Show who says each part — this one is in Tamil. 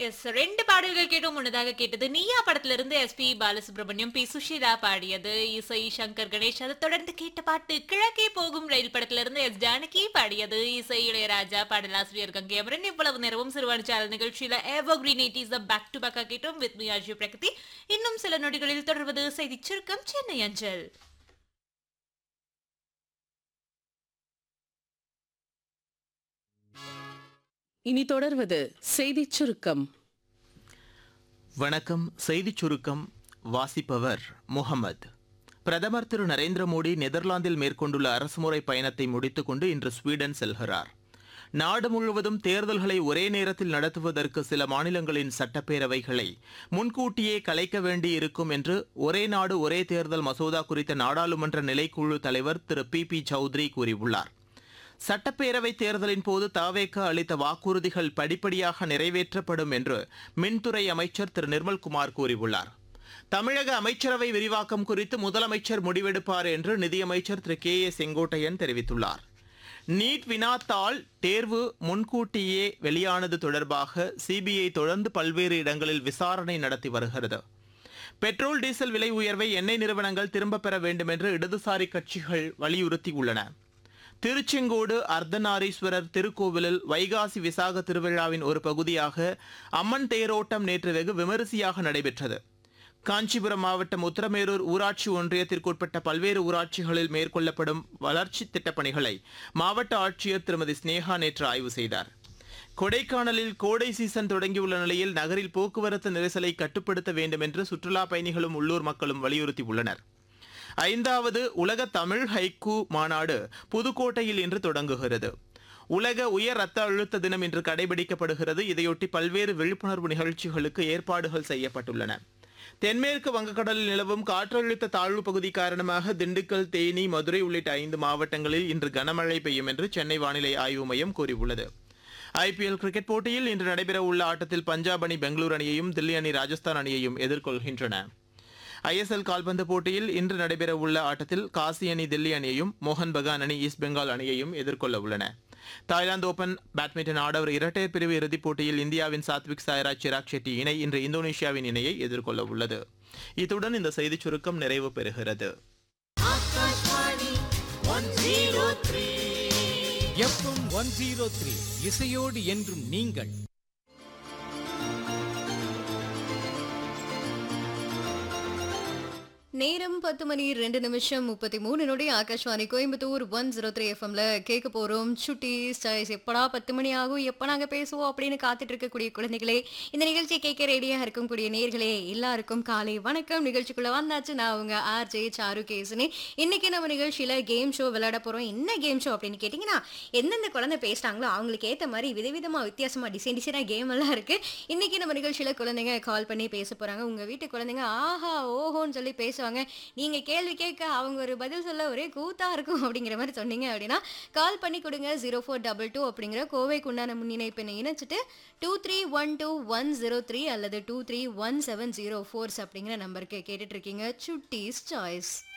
Speaker 1: எஸ் ரெண்டு பாடல்கள் கேட்டோம் முன்னதாக கேட்டது நீயா படத்துல இருந்து எஸ்பி பாலசுப்ரமணியம் பி சுஷீலா பாடியது இசை சங்கர் கணேஷ் அதை தொடர்ந்து கேட்ட பாட்டு கிழக்கே போகும் ரயில் படத்துல இருந்து எஸ் ஜானகி பாடியது இசை இளையராஜா பாடலாசிரியர் கங்கை அமரன் இவ்வளவு நேரமும் சிறுவாணிச்சாரல் நிகழ்ச்சியில evergreen eighties back to பேக்கா கேட்டோம் வித் மியாஜி பிரகதி இன்னும் சில நொடிகளில் தொடர்வது செய்தி சுருக்கம் சென்னை அஞ்சல்
Speaker 2: இனி தொடர்வது செய்திச் சுருக்கம்
Speaker 3: வணக்கம் செய்திச் சுருக்கம் வாசிப்பவர் முகமது பிரதமர் திரு நரேந்திர மோடி நெதர்லாந்தில் மேற்கொண்டுள்ள அரசுமுறை பயணத்தை முடித்துக்கொண்டு இன்று ஸ்வீடன் செல்கிறார் நாடு முழுவதும் தேர்தல்களை ஒரே நேரத்தில் நடத்துவதற்கு சில மாநிலங்களின் சட்டப்பேரவைகளை முன்கூட்டியே கலைக்க வேண்டி இருக்கும் என்று ஒரே நாடு ஒரே தேர்தல் மசோதா குறித்த நாடாளுமன்ற நிலைக்குழு தலைவர் திரு பி பி சௌத்ரி கூறியுள்ளார் சட்டப்பேரவை தேர்தலின் போது தாவேக அளித்த வாக்குறுதிகள் படிப்படியாக நிறைவேற்றப்படும் என்று மின்துறை அமைச்சர் திரு நிர்மல்குமார் கூறியுள்ளார் தமிழக அமைச்சரவை விரிவாக்கம் குறித்து முதலமைச்சர் முடிவெடுப்பார் என்று நிதியமைச்சர் திரு கே ஏ செங்கோட்டையன் தெரிவித்துள்ளார் நீட் வினாத்தாள் தேர்வு முன்கூட்டியே வெளியானது தொடர்பாக சிபிஐ தொடர்ந்து பல்வேறு இடங்களில் விசாரணை நடத்தி வருகிறது பெட்ரோல் டீசல் விலை உயர்வை எண்ணெய் நிறுவனங்கள் திரும்பப் பெற வேண்டும் என்று இடதுசாரி கட்சிகள் வலியுறுத்தியுள்ளன திருச்செங்கோடு அர்த்தநாரீஸ்வரர் திருக்கோவிலில் வைகாசி விசாக திருவிழாவின் ஒரு பகுதியாக அம்மன் தேரோட்டம் நேற்று வெகு விமரிசையாக நடைபெற்றது காஞ்சிபுரம் மாவட்டம் உத்தரமேரூர் ஊராட்சி ஒன்றியத்திற்குட்பட்ட பல்வேறு ஊராட்சிகளில் மேற்கொள்ளப்படும் வளர்ச்சி திட்டப்பணிகளை மாவட்ட ஆட்சியர் திருமதி ஸ்னேகா நேற்று ஆய்வு செய்தார் கொடைக்கானலில் கோடை சீசன் தொடங்கியுள்ள நிலையில் நகரில் போக்குவரத்து நெரிசலை கட்டுப்படுத்த வேண்டும் என்று சுற்றுலா பயணிகளும் உள்ளூர் மக்களும் வலியுறுத்தியுள்ளனர் ஐந்தாவது உலக தமிழ் ஹைக்கூ மாநாடு புதுக்கோட்டையில் இன்று தொடங்குகிறது உலக உயர் ரத்த அழுத்த தினம் இன்று கடைபிடிக்கப்படுகிறது இதையொட்டி பல்வேறு விழிப்புணர்வு நிகழ்ச்சிகளுக்கு ஏற்பாடுகள் செய்யப்பட்டுள்ளன தென்மேற்கு வங்கக்கடலில் நிலவும் காற்றழுத்த தாழ்வு பகுதி காரணமாக திண்டுக்கல் தேனி மதுரை உள்ளிட்ட ஐந்து மாவட்டங்களில் இன்று கனமழை பெய்யும் என்று சென்னை வானிலை ஆய்வு மையம் கூறியுள்ளது ஐபிஎல் கிரிக்கெட் போட்டியில் இன்று நடைபெறவுள்ள ஆட்டத்தில் பஞ்சாப் அணி பெங்களூரு அணியையும் தில்லி அணி ராஜஸ்தான் அணியையும் எதிர்கொள்கின்றன ஐஎஸ்எல் கால்பந்து போட்டியில் இன்று நடைபெறவுள்ள ஆட்டத்தில் காசி அணி தில்லி அணியையும் மோகன் பகான் அணி ஈஸ்ட் பெங்கால் அணியையும் எதிர்கொள்ள உள்ளன தாய்லாந்து ஓபன் பேட்மிண்டன் ஆடவர் இரட்டையர் பிரிவு இறுதிப் போட்டியில் இந்தியாவின் சாத்விக் சாய்ராஜ் சிராக் ஷெட்டி இணை இன்று இந்தோனேஷியாவின் இணையை எதிர்கொள்ள உள்ளது இத்துடன் இந்த செய்திச் சுருக்கம் நிறைவு பெறுகிறது
Speaker 4: எஃப்எம் ஒன் ஜீரோ த்ரீ இசையோடு என்றும் நீங்கள்
Speaker 5: நேரம் பத்து மணி ரெண்டு நிமிஷம் முப்பத்தி மூணு நொடி Akashvani Coimbatore one zero three எஃப்எம்ல கேட்க போறோம் சுட்டி சாய்ஸ் எப்படா பத்து மணி ஆகும் எப்ப நாங்க பேசுவோம் அப்படின்னு காத்துட்டு இருக்கக்கூடிய குழந்தைகளே இந்த நிகழ்ச்சியை கேட்க ரெடியாக இருக்கக்கூடிய நேர்களே எல்லாருக்கும் காலை வணக்கம் நிகழ்ச்சிக்குள்ள வந்தாச்சு நான் உங்க ஆர் ஜே சாரு கேசுனே இன்னைக்கு நம்ம நிகழ்ச்சியில கேம் ஷோ விளையாட போறோம் என்ன கேம் ஷோ அப்படின்னு கேட்டீங்கன்னா எந்தெந்த குழந்தை பேசுறாங்களோ அவங்களுக்கு ஏத்த மாதிரி விதவிதமா வித்தியாசமா டிசைன் டிசைனா கேம் எல்லாம் இருக்கு இன்னைக்கு நம்ம நிகழ்ச்சியில குழந்தைங்க கால் பண்ணி பேச போறாங்க உங்க வீட்டு குழந்தைங்க ஆஹா ஓஹோன்னு சொல்லி பேசுவாங்க நீங்க கேள்வி கேட்க அவங்க ஒரு பதில் சொல்ல ஒரே கூத்தா இருக்கும் அப்படிங்கிற மாதிரி சொன்னீங்க அப்படின்னா கால் பண்ணி கொடுங்க ஜீரோ ஃபோர் டபுள் டூ அப்படிங்கிற கோவைக்கு உண்டான முன்னிணைப்பினை இணைச்சிட்டு two three one two one zero three அல்லது two three one seven zero fours அப்படிங்கிற நம்பருக்கு கேட்டுட்டு இருக்கீங்க சுட்டீஸ் சாய்ஸ்